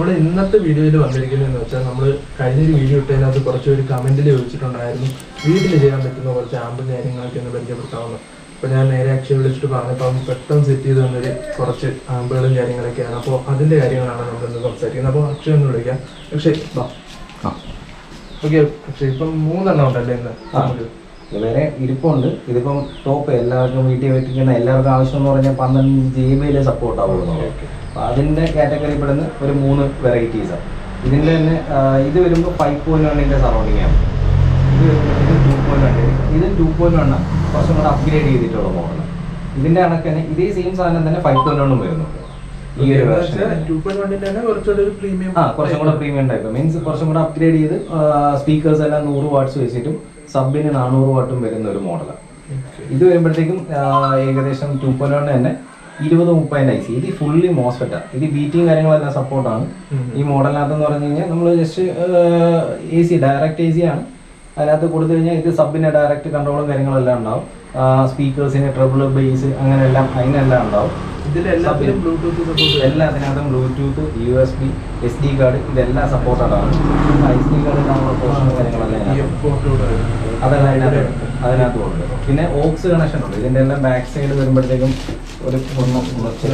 നമ്മൾ ഇന്നത്തെ വീഡിയോയിൽ വന്നിരിക്കുന്നതെന്ന് വെച്ചാൽ നമ്മൾ കഴിഞ്ഞൊരു വീഡിയോ ഇട്ടതിനകത്ത് കുറച്ച് ഒരു കമന്റിൽ ചോദിച്ചിട്ടുണ്ടായിരുന്നു വീട്ടിൽ ചെയ്യാൻ പറ്റുന്ന കുറച്ച് ആമ്പും കാര്യങ്ങളൊക്കെ ഒന്ന് പരിചയപ്പെടുത്താവുന്നു അപ്പോൾ ഞാൻ നേരെ അക്ഷയ വിളിച്ചിട്ട് പറഞ്ഞപ്പോൾ പെട്ടെന്ന് സെറ്റ് ചെയ്ത് തന്നൊരു കുറച്ച് ആമ്പുകളും കാര്യങ്ങളൊക്കെയാണ് അപ്പോൾ അതിന്റെ കാര്യങ്ങളാണ് നമ്മൾ ഇന്ന് സംസാരിക്കുന്നത് അപ്പോൾ അക്ഷയ ഒന്ന് വിളിക്കാം അക്ഷയ് വാ ഓക്കെ അക്ഷയ് ഇപ്പം മൂന്നെണ്ണം ഉണ്ടല്ലേ ഇന്ന് നമുക്ക് ഇതുവരെ ഇരിപ്പുണ്ട് ഇതിപ്പം ടോപ്പ് എല്ലാവർക്കും വീട്ടിൽ വെക്കുന്ന എല്ലാവർക്കും ആവശ്യം എന്ന് പറഞ്ഞാൽ പന്ത്രണ്ട് ജി ബിയിൽ സപ്പോർട്ട് ആവുന്നത് അപ്പോൾ അതിൻ്റെ കാറ്റഗറി പെടുന്ന ഒരു മൂന്ന് വെറൈറ്റീസാണ് ഇതിൻ്റെ തന്നെ ആ, ഇത് വരുമ്പോൾ ഫൈവ് പോയിന്റ് വണ്ണിൻ്റെ സറൗണ്ടിങ് ആണ് ഇത് വരുമ്പോൾ ടു പോയിന്റ് വൺ ഇത് ടു പോയിന്റ് വണ്ണ കുറച്ചും കൂടെ അപ്ഗ്രേഡ് ചെയ്തിട്ടുള്ള മോഡൽ ഇതിൻ്റെ കണക്ക് തന്നെ ഇതേ സെയിം സാധനം തന്നെ ഫൈവ് പോയിന്റ് വണ്ണും വരുന്നുണ്ട് ഈ ഒരു വേർഷൻ ടു പോയിന്റ് വണ്ണിന്റെ തന്നെ കുറച്ചുകൂടി ഒരു പ്രീമിയം ആ കുറച്ചും കൂടെ പ്രീമിയം ടൈപ്പ് മീൻസ് കുറച്ചും കൂടെ അപ്ഗ്രേഡ് ചെയ്ത് സ്പീക്കേഴ്സ് എല്ലാം നൂറ് വാട്ട്സ് വെച്ചിട്ടും സബിന് നാനൂറ് വാട്ടും വരുന്ന ഒരു മോഡലാണ് ഇത് വരുമ്പോഴത്തേക്കും ആ, ഏകദേശം ടു പോയിന്റ് വൺ തന്നെ ഇരുപത് മുപ്പതിൻ്റെ ഐ സി ഇത് ഫുള്ളി മോസ്ഫെറ്റാണ് ഇത് ബീറ്റിംഗ് കാര്യങ്ങളെല്ലാം സപ്പോർട്ടാണ് ഈ മോഡലിനകത്തെന്ന് പറഞ്ഞു കഴിഞ്ഞാൽ നമ്മൾ just A C direct A C ആണ് അതിനകത്ത് കൊടുത്തു കഴിഞ്ഞാൽ ഇത് സബിൻ്റെ ഡയറക്റ്റ് കൺട്രോളും കാര്യങ്ങളെല്ലാം ഉണ്ടാവും സ്പീക്കേഴ്സിന് ട്രിപ്പിൾ ബേസ് അങ്ങനെയെല്ലാം അതിനെല്ലാം ഉണ്ടാവും ഇതിലെല്ലാത്തിലും ബ്ലൂടൂത്ത് സപ്പോർട്ട് എല്ലാത്തിനകത്തും Bluetooth U S B S D card ഇതെല്ലാം സപ്പോർട്ടഡ് ആണ് എസ് ഡി കാർഡ് നമ്മുടെ പോർഷൻ കാര്യങ്ങളെല്ലാം ഇതിനകത്ത് അതെല്ലാം അതിനകത്ത് അതിനകത്ത് ഉണ്ട് പിന്നെ ഓക്സ് കണക്ഷൻ ഉണ്ട് ഇതിന്റെ എല്ലാം ബാക്ക് സൈഡ് വരുമ്പോഴത്തേക്കും ഒരു ഒന്നും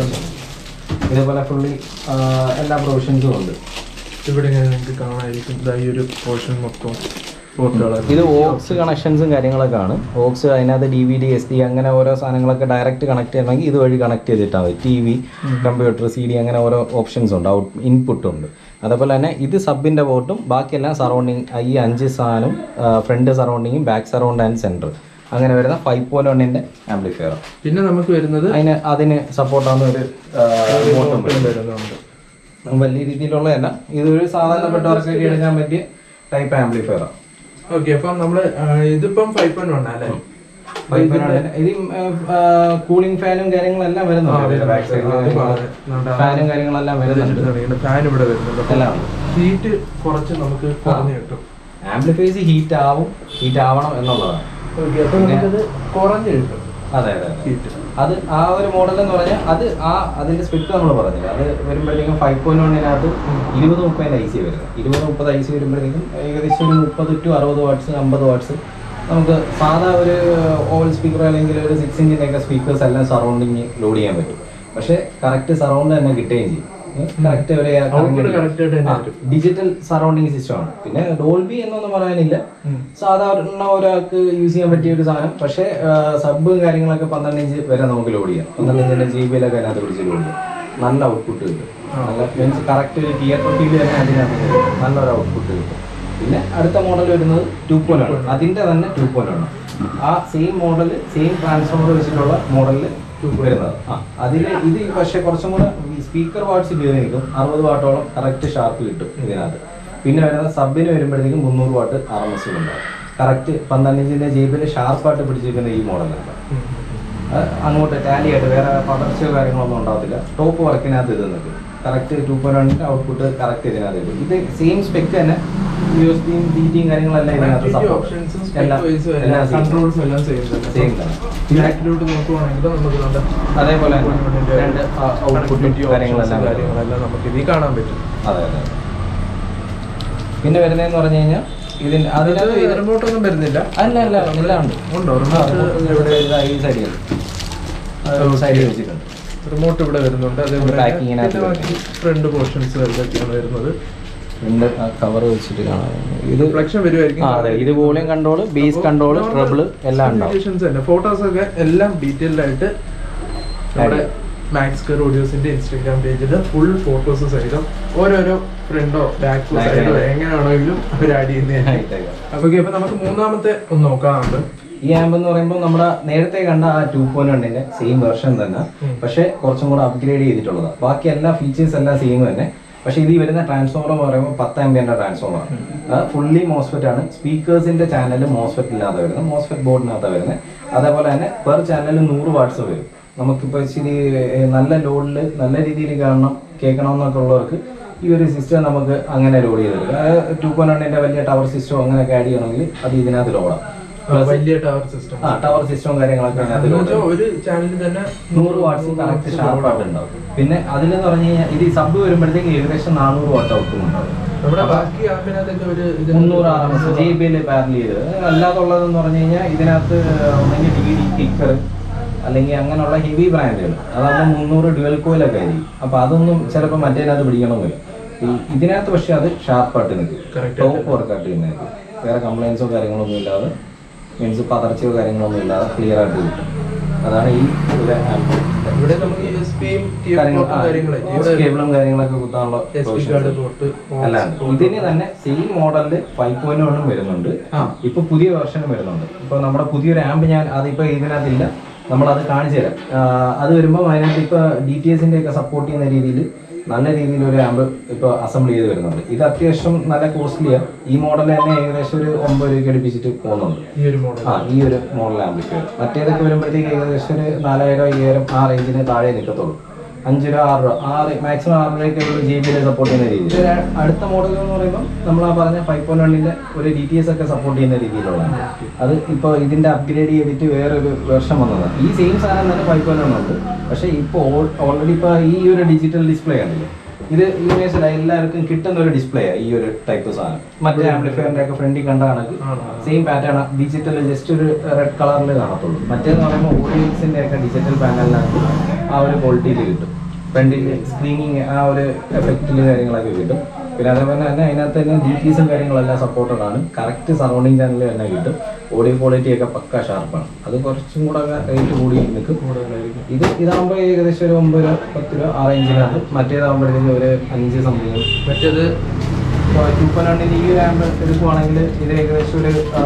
ഇതേപോലെ ഫുള്ളി എല്ലാ പ്രൊവിഷൻസും ഉണ്ട് ഇവിടെ ഇങ്ങനെ നിങ്ങൾക്ക് കാണാതിരിക്കും ഇതാ ഈ ഒരു പോർഷൻ മൊത്തം പോർട്ടുകൾ ഇത് ഓക്സ് കണക്ഷൻസും കാര്യങ്ങളൊക്കെ ആണ് ഓക്സ് അതിനകത്ത് D V D S D അങ്ങനെ ഓരോ സാധനങ്ങളൊക്കെ ഡയറക്റ്റ് കണക്ട് ചെയ്യണമെങ്കിൽ ഇതുവഴി കണക്ട് ചെയ്തിട്ടാൽ മതി T V computer C D അങ്ങനെ ഓരോ ഓപ്ഷൻസ് ഉണ്ട് ഔട്ട് ഇൻപുട്ട് ഉണ്ട് അതേപോലെ തന്നെ ഇത് സബിൻ്റെ പോർട്ടും ബാക്കിയെല്ലാം സറൗണ്ടിങ് ഈ അഞ്ച് സാധനം ഫ്രണ്ട് സറൗണ്ടിങ്ങും ബാക്ക് സറൗണ്ട് ആൻഡ് സെൻറ്റർ അങ്ങനെ വരുന്ന ഫൈവ് പോയിന്റ് വണ്ണിൻ്റെ ആംപ്ലിഫയർ പിന്നെ നമുക്ക് വരുന്നത് അതിന് അതിന് സപ്പോർട്ടാവുന്ന ഒരു മോട്ടും വരുന്നുണ്ട് വലിയ രീതിയിലുള്ളതല്ല ഇതൊരു സാധാരണപ്പെട്ടവർക്ക് എടുക്കാൻ പറ്റിയ ടൈപ്പ് ആംപ്ലിഫയറാണ് ഓക്കെ അപ്പം നമ്മള് ആ, ഇതിപ്പം ഫൈവ് പോയിന്റ് വൺ അല്ലേ ഇത് കൂളിംഗ് ഫാനും കാര്യങ്ങളെല്ലാം വരുന്നുണ്ട് ബാക്ക് സൈഡിൽ ഫാനും കാര്യങ്ങളെല്ലാം വരുന്നുണ്ട് ഫാൻ ഇവിടെ വരുന്നുണ്ട് അപ്പം എല്ലാം ഹീറ്റ് കുറച്ച് നമുക്ക് കുറഞ്ഞു കിട്ടും ആംപ്ലിഫൈസ് ഹീറ്റ് ആവും ഹീറ്റ് ആവണം എന്നുള്ളതാണ് ഓക്കെ അപ്പൊ നമുക്കത് കുറഞ്ഞു കിട്ടും അതെ അതെ അതെ. ഹീറ്റ് അത് ആ ഒരു മോഡൽ എന്ന് പറഞ്ഞാൽ അത് ആ അതിന്റെ സ്പെക്ക് നമ്മൾ പറഞ്ഞില്ല അത് വരുമ്പോഴത്തേക്കും ഫൈവ് പോയിന്റ് വണ്ണിനകത്ത് ഇരുപത് മുപ്പതിന് ഐ സി വരുന്നത് ഇരുപത് മുപ്പത് ഐ സി വരുമ്പോഴത്തേക്കും ഏകദേശം ഒരു മുപ്പത് ടു അറുപത് വാട്ട്സ് അമ്പത് വാട്ട്സ് നമുക്ക് സാധാ ഒരു ഓവൽ സ്പീക്കർ അല്ലെങ്കിൽ ഒരു സിക്സ് ഇഞ്ചിൻ്റെ ഒക്കെ സ്പീക്കേഴ്സ് എല്ലാം സറൗണ്ടിങ് ലോഡ് ചെയ്യാൻ പറ്റും പക്ഷേ കറക്റ്റ് സറൗണ്ട് തന്നെ കിട്ടുകയും ചെയ്യും കറക്റ്റ് ഒരു ഔട്ട്പുട്ട് കറക്റ്റ് ആയിട്ട് തന്നെ വരും ഡിജിറ്റൽ സറൗണ്ടിങ് സിസ്റ്റം ആണ് പിന്നെ ഡോൾബി എന്നൊന്നും പറയാനില്ല സാധാരണ ഒരാൾക്ക് യൂസ് ചെയ്യാൻ പറ്റിയ ഒരു സാധനം പക്ഷേ സബ് കാര്യങ്ങളൊക്കെ പന്ത്രണ്ട് ഇഞ്ച് വരെ നമുക്ക് ലോഡ് ചെയ്യാം പന്ത്രണ്ട് ഇഞ്ചിന്റെ ജി ബിയിലൊക്കെ അതിനകത്ത് പിടിച്ച് ലോഡ് ചെയ്യാം നല്ല ഔട്ട്പുട്ട് കിട്ടും നല്ല മീൻസ് കറക്റ്റ് ഒരു തിയേറ്റർ ഫീൽ തന്നെ അതിനകത്ത് കിട്ടും നല്ലൊരു ഔട്ട്പുട്ട് കിട്ടും പിന്നെ അടുത്ത മോഡൽ വരുന്നത് ടു പോയിന്റ് ആണ് അതിന്റെ തന്നെ ടു പോയിന്റ് ആണ് ആ സെയിം മോഡൽ സെയിം ട്രാൻസ്ഫോമർ വെച്ചിട്ടുള്ള മോഡലിൽ വരുന്നത് ആ അതിൽ ഇത് പക്ഷേ കുറച്ചും കൂടെ സ്പീക്കർ വാട്ട്സ് ഉപയോഗിക്കും അറുപത് വാട്ടോളം കറക്റ്റ് ഷാർപ്പ് കിട്ടും ഇതിനകത്ത് പിന്നെ വരുന്ന സബിന് വരുമ്പോഴത്തേക്കും മുന്നൂറ് വാട്ട് ആർ എം എസ് ഉണ്ടാവും കറക്റ്റ് പന്ത്രണ്ട് ഇഞ്ചിന്റെ ജേബിൽ ഷാർപ്പായിട്ട് പിടിച്ചിരിക്കുന്ന ഈ മോഡലാണ് അങ്ങോട്ട് ടാലി ആയിട്ട് വേറെ പതർച്ചയോ കാര്യങ്ങളൊന്നും ഉണ്ടാവത്തില്ല ടോപ്പ് വർക്കിനകത്ത് ഇത് നിൽക്കും കറക്റ്റ് ടു പോയിന്റ് വണ്ണിന്റെ ഔട്ട്പുട്ട് കറക്റ്റ് ഇതിനകത്ത് കിട്ടും ഇത് സെയിം സ്പെക്ക് തന്നെ യു എസ് ബിയും ബീറ്റിയും കാര്യങ്ങളെല്ലാം ഇതിനകത്ത് support. ഓപ്ഷൻസും എല്ലാം എല്ലാം same. കൺട്രോൾസും എല്ലാം ചെയ്യുന്നുണ്ട് Same തന്നെ. ബാക്കിലോട്ട് നോക്കുവാണെങ്കിൽ നമുക്ക് കണ്ട അതേപോലെ തന്നെ രണ്ട് ഔട്ട്പുട്ടും കാര്യങ്ങളെല്ലാം വരും. കാര്യങ്ങളെല്ലാം നമുക്ക് ഇതിൽ കാണാൻ പറ്റും അതെ അതെ പിന്നെ വരുന്നതെന്ന് പറഞ്ഞു കഴിഞ്ഞാൽ ഇതിന് അതിനകത്ത് ഇത് റിമോട്ട് ഒന്നും വരുന്നില്ല അല്ല അല്ല എല്ലാം ഉണ്ട് ഉണ്ടോ ആ, റിമോട്ട് remote ഇവിടെ ഇതാ ഈ സൈഡിൽ സൈഡിൽ വെച്ചിട്ടുണ്ട് റിമോട്ട് ഇവിടെ വരുന്നുണ്ട് അതേപോലെ Packing ഇതിനകത്ത് ബാക്കി ഫ്രണ്ട് പോർഷൻസ് ഇതൊക്കെയാണ് വരുന്നത് രണ്ട് കവർ വെച്ചിട്ട് കാണാം ഇത് റിഫ്ലക്ഷൻ വരുമായിരിക്കും ആ അതെ ഇത് volume control bass control treble എല്ലാം ഉണ്ടാവും തന്നെ ഫോട്ടോസ് ഒക്കെ എല്ലാം ഡീറ്റെയിൽഡ് ആയിട്ട് നമ്മുടെ മാക്സ് കെയർ ഓഡിയോസിന്റെ ഇൻസ്റ്റാഗ്രാം പേജിൽ ഫുൾ ഫോട്ടോസ് സഹിതം ഓരോരോ ഫ്രണ്ടോ ബാക്കോ Back സൈഡോ side. എങ്ങനെയാണെങ്കിലും അവർ ആഡ് ചെയ്യുന്നതായിരിക്കും ഇട്ടേക്കാം. ഓക്കെ അപ്പൊ നമുക്ക് മൂന്നാമത്തെ ഒന്ന് നോക്കാനുണ്ട് ഈ ആമ്പ് എന്ന് പറയുമ്പോൾ നമ്മുടെ നേരത്തെ കണ്ട ആ ടു പോയിന്റ് വണ്ണിന്റെ സെയിം വെർഷൻ തന്നെ പക്ഷേ കുറച്ചും കൂടെ അപ്ഗ്രേഡ് ചെയ്തിട്ടുള്ളതാണ് ബാക്കി എല്ലാ ഫീച്ചേഴ്സ് എല്ലാം സെയിം തന്നെ പക്ഷേ ഇത് ഈ വരുന്ന ട്രാൻസ്ഫോമർ എന്ന് പറയുമ്പോൾ പത്ത് എംബിന്റെ ട്രാൻസ്ഫോമർ ആണ് ഫുള്ളി മോസ്ഫെറ്റ് ആണ് സ്പീക്കേഴ്സിന്റെ ചാനൽ മോസ്ഫെറ്റ് ഇല്ലാതെ വരുന്നത് മോസ്ഫെറ്റ് ബോർഡിനകത്ത് വരുന്നത് അതേപോലെ തന്നെ പെർ ചാനൽ നൂറ് വാട്ട്സ് വരും നമുക്കിപ്പോൾ ഇച്ചിരി ഏർ, നല്ല ലോഡിൽ നല്ല രീതിയിൽ കാണണം കേൾക്കണം എന്നൊക്കെ ഉള്ളവർക്ക് ഈ ഒരു സിസ്റ്റം നമുക്ക് അങ്ങനെ ലോഡ് ചെയ്തെടുക്കാം ടു പോയിന്റ് വണ്ണിന്റെ വലിയ ടവർ സിസ്റ്റം അങ്ങനെയൊക്കെ ആഡ് ചെയ്യണമെങ്കിൽ അത് ഇതിനകത്ത് ലോഡാം Plus- വലിയ ടവർ സിസ്റ്റം ആ ടവർ സിസ്റ്റവും കാര്യങ്ങളൊക്കെ അതിനകത്ത് load ചെയ്യും. ഒരു ചാനലിൽ തന്നെ നൂറ് വാട്ട്സ് കറക്റ്റ് ഷാർപ്പായിട്ട് ഉണ്ടാവും പിന്നെ അതിലെന്ന് പറഞ്ഞു കഴിഞ്ഞാൽ ഇത് സബ് വരുമ്പോഴത്തേക്ക് ഏകദേശം നാനൂറ് വാട്ട് ഔട്ടും ഉണ്ടാവും നമ്മുടെ ബാക്കി ആപ്പിനകത്തൊക്കെ ഒരു ഇത് മുന്നൂറ് R M S J B L parallel ചെയ്ത് അല്ലാതുള്ളതെന്ന് പറഞ്ഞു കഴിഞ്ഞാൽ ഇതിനകത്ത് ഒന്നെങ്കിൽ ഡി ഡി കിക്കർ അല്ലെങ്കിൽ അങ്ങനെയുള്ള ഹെവി ബ്രാൻഡുകൾ അതാകുമ്പോൾ മുന്നൂറ് ഡുവൽ കോയിലൊക്കെ ആയിരിക്കും അപ്പൊ അതൊന്നും ചിലപ്പോൾ മറ്റേതിനകത്ത് പിടിക്കണമെന്നില്ല ഈ ഇതിനകത്ത് പക്ഷെ അത് ഷാർപ്പായിട്ട് നിൽക്കും Correct ടോപ്പ് വർക്കായിട്ട് തന്നെ നിൽക്കും വേറെ കംപ്ലൈൻസോ കാര്യങ്ങളൊന്നും ഇല്ലാതെ മീൻസ് പതർച്ചയോ കാര്യങ്ങളൊന്നും ഇല്ലാതെ ക്ലിയർ ആയിട്ട് കിട്ടും അതാണ് ഈ ഒരു ആപ്പ് ഇവിടെ നമുക്ക് യു എസ് പിയും കാര്യങ്ങളൊക്കെ കേബിളും കാര്യങ്ങളൊക്കെ കുത്താനുള്ള എസ് പി കാർഡ് പോർട്ട് അല്ല ഇതിന് തന്നെ സെയിം മോഡലില് ഫൈവ് പോയിന്റ് വണ്ണും വരുന്നുണ്ട് ആ. ഇപ്പൊ പുതിയ വെർഷനും വരുന്നുണ്ട് ഇപ്പൊ നമ്മുടെ പുതിയൊരു ആമ്പ് ഞാൻ അതിപ്പോ ഇതിനകത്തില്ല നമ്മൾ അത് കാണിച്ചു തരാം ആ, അത് വരുമ്പോൾ അതിനകത്ത് ഇപ്പൊ ഡി ടി എസിന്റെ ഒക്കെ സപ്പോർട്ട് ചെയ്യുന്ന രീതിയിൽ നല്ല രീതിയിൽ ഒരു ആമ്പ് ഇപ്പൊ അസംബിൾ ചെയ്ത് വരുന്നുണ്ട് ഇത് അത്യാവശ്യം നല്ല കോസ്റ്റ്ലിയാണ് ഈ മോഡൽ തന്നെ ഏകദേശം ഒരു ഒമ്പത് രൂപയ്ക്ക് അടുപ്പിച്ചിട്ട് പോകുന്നുണ്ട് ഈ ഒരു മോഡൽ ആ ഈ ഒരു മോഡൽ ആംപ്ലിഫയർ മറ്റേതൊക്കെ വരുമ്പോഴത്തേക്ക് ഏകദേശം ഒരു നാലായിരം അയ്യായിരം ആ റേഞ്ചിന് താഴെ നിൽക്കത്തുള്ളൂ അഞ്ച് രൂപ ആറ് രൂപ ആറ് മാക്സിമം ആറ് രൂപയ്ക്ക് ഒരു ജി ബിയിൽ സപ്പോർട്ട് ചെയ്യുന്ന രീതിയിൽ ഇതിന് അടുത്ത മോഡൽ എന്ന് പറയുമ്പോൾ നമ്മൾ ആ പറഞ്ഞ ഫൈവ് പോയിന്റ് വണ്ണിന്റെ ഒരു ഡി ടി എസ് ഒക്കെ സപ്പോർട്ട് ചെയ്യുന്ന രീതിയിലുള്ളതാണ് അത് ഇപ്പോൾ ഇതിന്റെ അപ്ഗ്രേഡ് ചെയ്തിട്ട് വേറൊരു വെർഷൻ വന്നതാണ് ഈ സെയിം സാധനം തന്നെ ഫൈവ് പോയിന്റ് വൺ ഉണ്ട് പക്ഷേ ഇപ്പോൾ ഓൾറെഡി ഇപ്പോൾ ഈ ഒരു ഡിജിറ്റൽ ഡിസ്പ്ലേ കണ്ടില്ലേ ഇത് യൂണിവേഴ്സൽ എല്ലാവർക്കും കിട്ടുന്ന ഒരു ഡിസ്പ്ലേ ഈ ഒരു ടൈപ്പ് സാധനം മറ്റേ ആംപ്ലിഫയറിന്റെ ഒക്കെ ഫ്രണ്ടിൽ കണ്ട കണക്ക് സെയിം പാറ്റേൺ ഡിജിറ്റൽ ജസ്റ്റ് ഒരു റെഡ് കളറിൽ കാണത്തുള്ളൂ മറ്റേന്ന് പറയുമ്പോൾ ഓഡിയൻസിന്റെ ഒക്കെ ഡിജിറ്റൽ പാനലിനകത്ത് ആ ഒരു ക്വാളിറ്റിയിൽ കിട്ടും ഫ്രണ്ടിൽ സ്ക്രീനിങ് ആ ഒരു എഫക്റ്റിൽ കാര്യങ്ങളൊക്കെ കിട്ടും പിന്നെ അതേപോലെ തന്നെ അതിനകത്ത് തന്നെ ഡി ടിസും കാര്യങ്ങളെല്ലാം സപ്പോർട്ടഡ് ആണ് കറക്റ്റ് സറൗണ്ടിങ് ചാനൽ തന്നെ കിട്ടും ഓഡിയോ ക്വാളിറ്റി ഒക്കെ പക്ക ഷാർപ്പാണ് അത് കുറച്ചും കൂടെ റേറ്റ് കൂടി നിൽക്കും കൂടുതലായിരിക്കും ഇത് ഇതാകുമ്പോൾ ഏകദേശം ഒരു ഒമ്പത് രൂപ പത്ത് രൂപ ആ റേഞ്ചിലാണ് മറ്റേതാകുമ്പോഴത്തേക്കും ഒരു അഞ്ച് സംതിങ് മറ്റേത് ടു പോയിന്റ് ഈ ഒരു ആമ്പ് എടുക്കുവാണെങ്കിൽ ഇത് ഏകദേശം ഒരു ആ,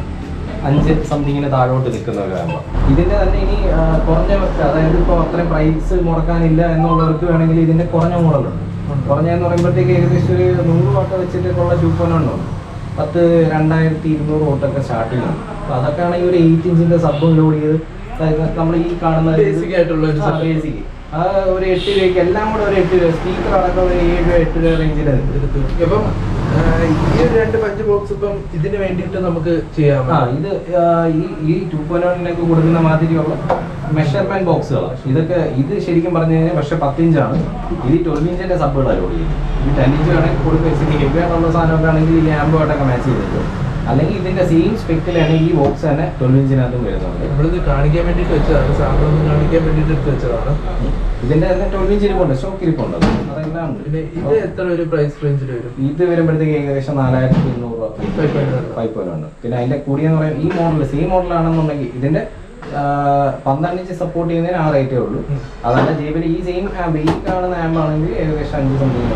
അഞ്ച് സംതിങ്ങിന് താഴോട്ട് നിൽക്കുന്ന ഒരു ആമ്പ് ഇതിന്റെ തന്നെ ഇനി ആ, കുറഞ്ഞ അതായത് ഇപ്പോൾ അത്രയും പ്രൈസ് മുടക്കാനില്ല എന്നുള്ളവർക്ക് വേണമെങ്കിൽ ഇതിന്റെ കുറഞ്ഞ മോഡലുണ്ട് കുറഞ്ഞ എന്ന് പറയുമ്പോഴത്തേക്ക് ഏകദേശം ഒരു നൂറ് വാട്ട് വെച്ചിട്ടുള്ള ടു പോയിന്റ് ഉണ്ട് പത്ത് രണ്ടായിരത്തി ഇരുന്നൂറ് വോട്ടൊക്കെ സ്റ്റാർട്ടിംഗ് ഉണ്ട് അപ്പോൾ അതൊക്കെ ആണെങ്കിൽ ഒരു എയ്റ്റ് ഇഞ്ചിന്റെ സബും ലോഡ് ചെയ്ത് അതായത് നമ്മൾ ഈ കാണുന്ന ഇത് ബേസിക് ആയിട്ടുള്ള ഒരു ആ, basic. ആ ഒരു എട്ട് രൂപയ്ക്ക് എല്ലാം കൂടെ ഒരു എട്ട് രൂപ സ്പീക്കർ അടക്കം ഒരു ഏഴ് രൂപ എട്ട് രൂപ റേഞ്ചിൽ എടുത്തു അപ്പം ആ, ഈ ഒരു രണ്ട് പഞ്ച് ബോക്സ് ഇപ്പം ഇതിന് വേണ്ടിയിട്ട് നമുക്ക് ചെയ്യാം ആ ഇത് ആ, ഈ ഈ ടു പോയിന്റ് വണ്ണിനൊക്കെ കൊടുക്കുന്ന മാതിരിയുള്ള മെഷർമെന്റ് ബോക്സുകളാണ് ഇതൊക്കെ ഇത് ശരിക്കും പറഞ്ഞു കഴിഞ്ഞാൽ പക്ഷെ പത്ത് ഇഞ്ചാണ് ഇത് ട്വൽവ് ഇഞ്ചിന്റെ സബുകളാണ് ലോഡ് ചെയ്യുന്നത് ഈ ടെൻ ഇഞ്ച് വേണമെങ്കിൽ കൊടുക്കുക ഇച്ചിരി ഹെവി ആയിട്ടുള്ള സാധനമൊക്കെ ആണെങ്കിൽ ഈ ആംബുമായിട്ടൊക്കെ മാച്ച് ചെയ്തിട്ട് അല്ലെങ്കിൽ ഇതിന്റെ സെയിം സ്പെക്കിലാണ് ഈ ബോക്സ് തന്നെ ട്വൽവ് ഇഞ്ചിനകത്തും വരുന്നുണ്ട് നമ്മളിത് കാണിക്കാൻ വേണ്ടിയിട്ട് വെച്ചതാണ് സാമ്പിൾ ഒന്ന് കാണിക്കാൻ വേണ്ടിയിട്ട് എടുത്ത് വെച്ചതാണ് ഇതിന്റെ തന്നെ ട്വൽവ് ഇഞ്ച് ഇരിപ്പുണ്ട് സ്റ്റോക്ക് ഇരിപ്പുണ്ട് അത്. അതെല്ലാം ഉണ്ട് പിന്നെ ഇത് എത്ര ഒരു പ്രൈസ് റേഞ്ചിൽ വരും ഇത് വരുമ്പോഴത്തേക്ക് ഏകദേശം നാലായിരത്തി ഇരുന്നൂറ് രൂപ Five point one. Five point ഉണ്ട് പിന്നെ അതിന്റെ കൂടിയെന്ന് പറയാൻ ഈ മോഡൽ സെയിം മോഡലാണെന്നുണ്ടെങ്കിൽ ഇതിന്റെ ആ, പന്ത്രണ്ട് ഇഞ്ച് സപ്പോർട്ട് ചെയ്യുന്നതിന് ആ റേറ്റേ ഉള്ളൂ ഉം. അതല്ല ജേബിൽ ഈ സെയിം ആമ്പ് ഈ കാണുന്ന ആമ്പ് ആണെങ്കിൽ ഏകദേശം അഞ്ച് സംതിങ്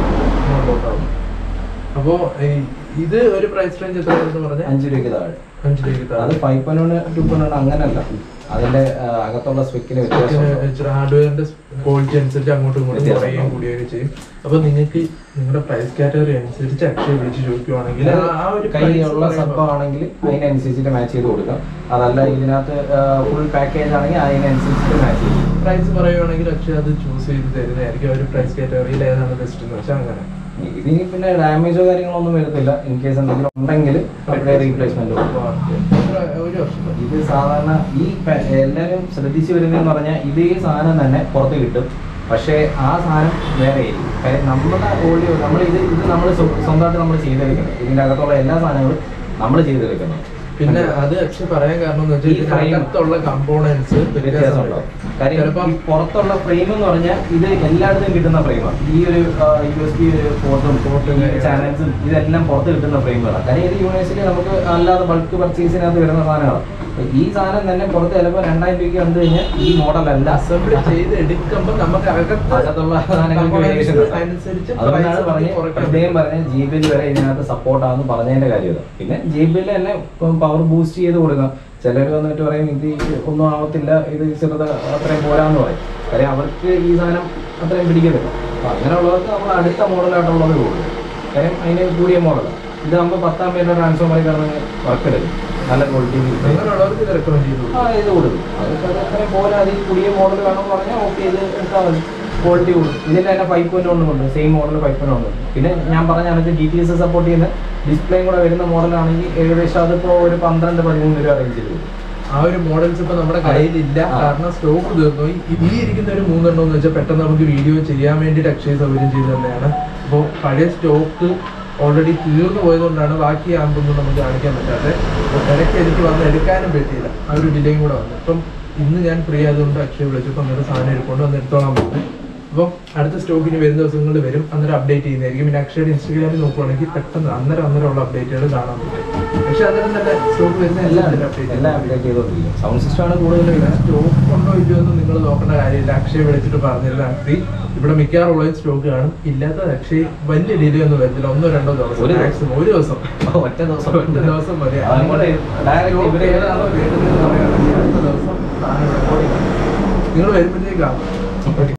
അപ്പോ ഈ- ഇത് ഒരു പ്രൈസ് റേഞ്ച് എത്ര എന്ന് പറഞ്ഞാൽ അഞ്ച് രൂപയ്ക്ക് താഴെ അഞ്ച് രൂപയ്ക്ക് അത് താഴെ five point one two point one അങ്ങനല്ല അതിന്റെ ആ, അകത്തുള്ള സ്പെക്കിന് വ്യത്യാസമുണ്ട് ഹാർഡ്വെയറിന്റെ ക്വാളിറ്റി അനുസരിച്ച് അങ്ങോട്ടും ഇങ്ങോട്ടും വ്യത്യാസം കുറയുകയും ഉണ്ടാവും. കൂടുകയൊക്കെ ചെയ്യും അപ്പൊ നിങ്ങൾക്ക് നിങ്ങളുടെ പ്രൈസ് കാറ്റഗറി അനുസരിച്ച് അക്ഷയ വിളിച്ച് ചോദിക്കുവാണെങ്കിൽ ആ- ആ ഒരു കൈയുള്ള സബ് ആണെങ്കിൽ അതിനനുസരിച്ചിട്ട് മാച്ച് ചെയ്ത് കൊടുക്കാം അതല്ല ഇതിനകത്ത് ഫുൾ പാക്കേജ് ആണെങ്കിൽ അതിനനുസരിച്ചിട്ട് മാച്ച് ചെയ്യും പ്രൈസ് പറയുവാണെങ്കിൽ അക്ഷയ അത് ചൂസ് ചെയ്ത് തരുന്നതായിരിക്കും ആ ഒരു പ്രൈസ് കാറ്റഗറിയിൽ ഏതാണ് ബെസ്റ്റ് എന്ന് വെച്ചാൽ അങ്ങനെ ഇതിന് പിന്നെ ഡാമേജോ കാര്യങ്ങളൊന്നും വരത്തില്ല ഇൻ കേസ് എന്തെങ്കിലും ഉണ്ടെങ്കിൽ അവിടെ റീപ്ലേസ്മെന്റ് അപ്പൊ എത്ര- ഒരു വർഷം ഇത് സാധാരണ ഈ പ- എല്ലാവരും ശ്രദ്ധിച്ചു വരുന്നതെന്ന് പറഞ്ഞാൽ ഇതേ സാധനം തന്നെ പുറത്ത് കിട്ടും പക്ഷേ ആ സാധനം വേറെ ആയിരിക്കും കാര്യം നമ്മുടെ ഓഡിയോ നമ്മൾ ഇത് ഇത് നമ്മൾ സ്വന്തമായിട്ട് നമ്മൾ ചെയ്തെടുക്കണം ഇതിൻ്റെ അകത്തുള്ള എല്ലാ സാധനങ്ങളും നമ്മൾ ചെയ്തെടുക്കണം പിന്നെ അത് അക്ഷയ പറയാൻ കാരണം എന്ന് വെച്ചാൽ ഈ frame- ഇതിനകത്തുള്ള കമ്പോണൻസ് വ്യത്യാസമുണ്ടാവും കാര്യം ചിലപ്പം ഈ പുറത്തുള്ള ഫ്രെയിം എന്ന് പറഞ്ഞാൽ ഇത് എല്ലായിടത്തും കിട്ടുന്ന ഫ്രെയിമാണ് ഈ ഒരു യു എസ് ബി ഒരു പോർട്ടും പോർട്ടും ചാനൽസും ഇതെല്ലാം പുറത്ത് കിട്ടുന്ന ഫ്രെയിമുകളാണ് കാര്യം ഇത് യൂണിവേഴ്സിറ്റി നമുക്ക് അല്ലാതെ ബൾക്ക് പർച്ചേസിനകത്ത് വരുന്ന സാധനങ്ങളാണ് അപ്പൊ ഈ സാധനം തന്നെ പുറത്ത് ചിലപ്പോൾ രണ്ടായിരം രൂപയ്ക്ക് കണ്ടു കഴിഞ്ഞാൽ ഈ മോഡലല്ല അസംബ്ലി ചെയ്ത് എടുക്കുമ്പോൾ നമുക്ക് അകത്ത് അകത്തുള്ള സാധനങ്ങൾക്ക് വേരിയേഷൻ components അനുസരിച്ച് അതുകൊണ്ടാണ് price പറഞ്ഞ് കുറയ്ക്കാൻ പ്രത്യേകം പറഞ്ഞ ജി ബിൽ വരെ ഇതിനകത്ത് സപ്പോർട്ട് ആണെന്ന് പറഞ്ഞതിന്റെ കാര്യം ഇതാ. പിന്നെ ജി ബിൽ തന്നെ ഇപ്പം പവർ ബൂസ്റ്റ് ചെയ്ത് കൊടുക്കാം ചിലർ വന്നിട്ട് പറയും ഇത് ഒന്നും ആവത്തില്ല ഇത് ചെറുത് അത്രയും പോരാന്ന് പറയും കാര്യം അവർക്ക് ഈ സാധനം അത്രയും പിടിക്കത്തില്ല അപ്പൊ അങ്ങനെയുള്ളവർക്ക് നമ്മൾ അടുത്ത മോഡലായിട്ടുള്ളത് കൊടുക്കും കാര്യം അതിന് കൂടിയ മോഡലാണ് ഇതാകുമ്പോൾ പത്താം പേരുടെ ട്രാൻസ്ഫോമറിൽ കിടന്ന് വർക്ക് എടുക്കും നല്ല ക്വാളിറ്റി അങ്ങനെയുള്ളവർക്ക് ഇത് റെക്കമെൻഡ് ചെയ്തു ആ ഇത് കൊടുക്കും അവർക്ക് അത് അത്രയും പോലെ അതിൽ പുതിയ മോഡൽ വേണമെന്ന് പറഞ്ഞാൽ ഓക്കെ ഇത് എടുത്താൽ മതി ക്വാളിറ്റി കൂടും ഇതിന്റെ തന്നെ ഫൈവ് പോയിന്റ് ഒന്ന് ഉണ്ട് സെയിം മോഡൽ ഫൈവ് പോയിന്റ് ഉണ്ട് പിന്നെ ഞാൻ പറഞ്ഞ കണക്ക് ജി ടി എസ് സപ്പോർട്ട് ചെയ്യുന്ന ഡിസ്പ്ലേയും കൂടെ വരുന്ന മോഡലാണെങ്കിൽ ഏകദേശം അതിപ്പോ ഒരു പന്ത്രണ്ട് പതിമൂന്ന് രൂപ റേഞ്ചിൽ വരും ആ ഒരു മോഡൽസ് ഇപ്പൊ നമ്മുടെ കയ്യിലില്ല ആ. കാരണം സ്റ്റോക്ക് തീർന്നു ഈ- ഈ ഇരിക്കുന്ന ഒരു മൂന്നെണ്ണം എന്ന് വെച്ചാൽ പെട്ടെന്ന് നമുക്ക് വീഡിയോ ചെയ്യാൻ വേണ്ടിയിട്ട് അക്ഷയ സൗകര്യം ചെയ്തു തന്നെയാണ് അപ്പോൾ പഴയ സ്റ്റോക്ക് ഓൾറെഡി തീർന്നു പോയതുകൊണ്ടാണ് ബാക്കി ആകുമ്പോൾ നമുക്ക് കാണിക്കാൻ പറ്റാതെ അപ്പോൾ ഇടയ്ക്ക് എനിക്ക് വന്ന് എടുക്കാനും പറ്റിയില്ല ആ ഒരു ഡിലേയും കൂടെ വന്നു അപ്പം ഇന്ന് ഞാൻ ഫ്രീ ആയതുകൊണ്ട് അക്ഷയ വിളിച്ചപ്പോൾ അന്നേരം സാധനം എടുക്കൊണ്ട് വന്ന് എടുത്തോളാൻ പറഞ്ഞു അപ്പം അടുത്ത സ്റ്റോക്കിന് വരുന്ന ദിവസങ്ങളിൽ വരും അന്നേരം അപ്ഡേറ്റ് ചെയ്യുന്നതായിരിക്കും പിന്നെ അക്ഷയുടെ ഇൻസ്റ്റാഗ്രാമിൽ നോക്കുവാണെങ്കിൽ പെട്ടെന്ന് അന്നേരം അന്നേരം ഉള്ള അപ്ഡേറ്റുകൾ കാണാൻ പറ്റും പക്ഷെ അന്നേരം തന്നെ സ്റ്റോക്ക് വരുന്ന എല്ലാം എല്ലാം അപ്ഡേറ്റ് എല്ലാം അപ്ഡേറ്റ് ചെയ്തോണ്ടിരിക്കും സൗണ്ട് സിസ്റ്റം ആണ് കൂടുതൽ വരുന്നത് സ്റ്റോക്ക് ഉണ്ടോ ഇല്ലയോ എന്ന് നിങ്ങൾ നോക്കേണ്ട കാര്യമില്ല അക്ഷയ് വിളിച്ചിട്ട് പറഞ്ഞിരുന്ന അക്ഷയ് ഇവിടെ മിക്കവാറുള്ള സ്റ്റോക്ക് കാണും ഇല്ലാത്തത് അക്ഷയ് വലിയ ഡിലേ ഒന്നും വരത്തില്ല ഒന്നോ രണ്ടോ ദിവസം ഒരു ദിവസം. മാക്സിമം ഒരു ദിവസം ഒറ്റ ദിവസം ഒറ്റ ദിവസം മതി അങ്ങോട്ട് direct സ്റ്റോക്ക് ഇവര് ഏതാണോ വേണ്ടതെന്ന് പറയുകയാണെങ്കിൽ അടുത്ത ദിവസം സാധനം ഇവിടെ നിങ്ങൾ വരുമ്പോഴത്തേക്കാണ്